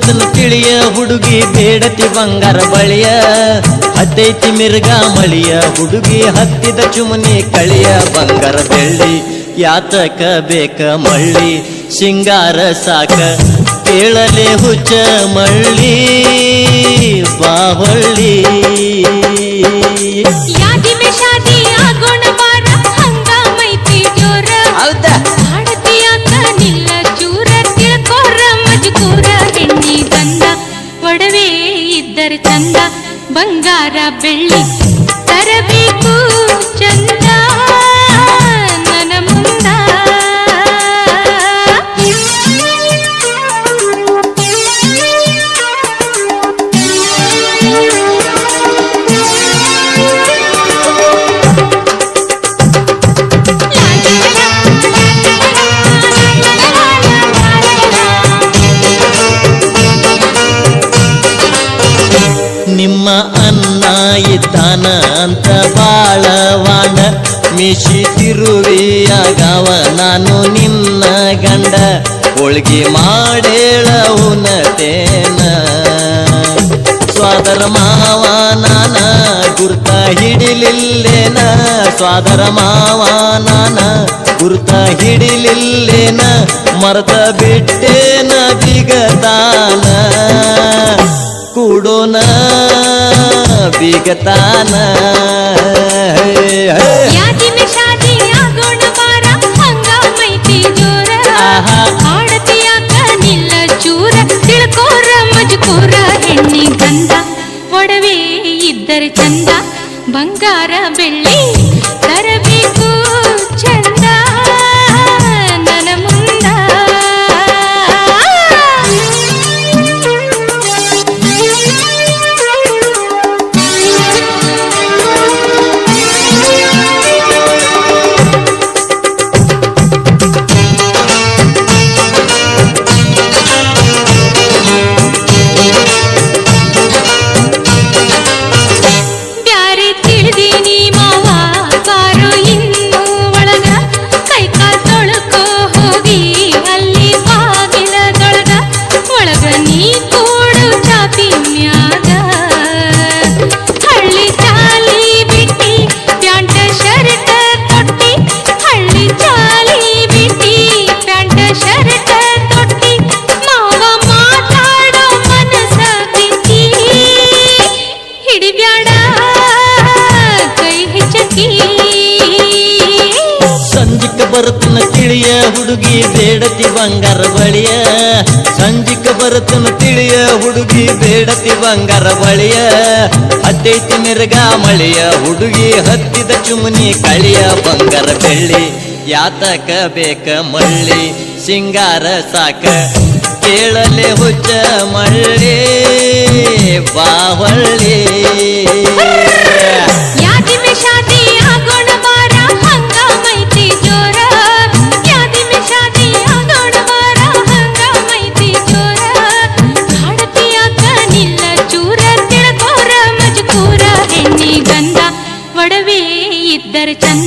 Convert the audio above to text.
ಬರುತ್ತನ ತಿಳಿಯ ಹುಡುಗಿ ಬೇಡತಿ ಬಂಗಾರ ಬಳಿಯ ಹತ್ತೈತಿ ಮಿರ್ಗ ಮಳಿಯ ಹುಡುಗಿ ಹತ್ತಿದ ಚುಮನಿ ಕಳಿಯ ಬಂಗಾರ ಬೆಳ್ಳಿ ಯಾತಕ ಬೇಕ ಮಳ್ಳಿ ಸಿಂಗಾರ ಸಾಕ ಕೇಳಲೆ ಹುಚ್ಚ ಮಳ್ಳಿ ಬಾವಳ್ಳಿ ಯಾದಿ ಮೇ ಶಾದಿ ಆಗೋಣ ಬಾರ ಹಂಗಾಮೈತಿ ಜೋರ ಹೌದಾ ಹಾಡತಿಯಾಕ ನಿಲ್ಲ ಚೂರ ತಿಳ್ಕೋರ ಮಜಕೂರ ಹೆಣ್ಣಿ ಗಂಧ ಒಡವೆ ಇದ್ದರೆ ಚಂದ ಬಂಗಾರ ಬೆಳ್ಳಿ ತರಬೇಕು ಚಂದ ನನ್ನ ಮುಂದ ನಿಮ್ಮ ಅನ್ನ ಇದ್ದಾನ ಅಂತ ಬಾಳವಾಣ ಮಿಶಿ ತಿರುವಿಯಾಗವ ನಾನು ನಿನ್ನ ಗಂಡ ಹೋಳ್ಗಿ ಮಾಡೇಳ ಉನತೇನ ಸ್ವಾದರ ಮಾವ ನಾನ ಗುರ್ತ ಹಿಡಿಲಿಲ್ಲೇನ ಸ್ವಾದರ ಮಾವ ನಾನ ಗುರ್ತ ಹಿಡಿಲಿಲ್ಲೇನ ಮರ್ತ ಬಿಟ್ಟೇನ ಬಿಗತಾನ ಕೂಡೋನ ಬಿಗತಾನ ಹೇ, ಹೇ. ಯಾದಿ ಮೇ ಶಾದಿ ಆಗೋಣ ಬಾರ ಹಂಗಾಮೈತಿ ಜೋರ ಆಹಾ. ಹಾಡತಿಯಾಕ ನಿಲ್ಲ ಚೂರ ತಿಳ್ಕೋರ ಮಜಕೂರ ಹೆಣ್ಣಿ ಗಂಧ ಒಡವೆ ಇದ್ದರೆ ಚಂದ ಬಂಗಾರ ಬೆಳ್ಳಿ ತರಬೇಕು ಚಂದ ನನ್ನ ಮುಂದ ಬ್ಯಾರೆ ತಿಳಿದೀನಿ ಮಾವ ಬಾರೋ ಇನ್ನು ಒಳಗ ಕೈ ಕಾಲ್ ತೊಳ್ಕೋ ಹೋಗಿ ಅಲ್ಲಿ ಬಾಗಿಲದೊಳಗ ಒಳಗ ನೀ ಕೂಡು ಚಾಪಿ ಮ್ಯಾಗ ಹಳ್ಳಿ ಚಾಲಿ ಬಿಟ್ಟಿ ಪ್ಯಾಂಟ ಶರ್ಟ ತೊಟ್ಟಿ ಹಳ್ಳಿ ಚಾಲಿ ಬಿಟ್ಟಿ ಪ್ಯಾಂಟ ಶರ್ಟ ತೊಟ್ಟಿ ಮಾವ ಮಾತಾಡೋ ಮನಸ ಬಿಚ್ಚಿ ಹಿಡಿಬ್ಯಾಡ ಕೈ ಹೆಚ್ಚಕಿ ಸಂಜಿಕ ಬರುತ್ತನ ತಿಳಿಯ ಹುಡುಗಿ ಬೇಡತಿ ಬಂಗಾರ ಬಳಿಯ ಸಂಜಿಕ ಬರುತ್ತನ ತಿಳಿಯ ಹುಡುಗಿ ಬೇಡತಿ ಬಂಗಾರ ಬಳಿಯ ಹತ್ತೈತಿ ಮಿರ್ಗ ಮಳಿಯ ಹುಡುಗಿ ಹತ್ತಿದ ಚುಮನಿ ಕಳಿಯ ಬಂಗಾರ ಬೆಳ್ಳಿ ಯಾತಕ ಬೇಕ ಮಳ್ಳಿ ಸಿಂಗಾರ ಸಾಕ ಕೇಳಲೆ ಹುಚ್ಚ ಮಳ್ಳಿ ಬಾವಳ್ಳಿ ಯಾದಿ ಮೇ ಶಾದಿ ಆಗೋಣ ಬಾರ ಹಂಗಾಮೈತಿ ಜೋರ ಯಾದಿ ಮೇ ಶಾದಿ ಆಗೋಣ ಬಾರ ಹಂಗಾಮೈತಿ ಜೋರ ಹಾಡತಿಯಾಕ ನಿಲ್ಲ ಚೂರ ತಿಳ್ಕೋರ ಮಜಕೂರ ಹೆಣ್ಣಿ ಗಂಧ ಒಡವೆ ಇದ್ದರೆ ಚಂದ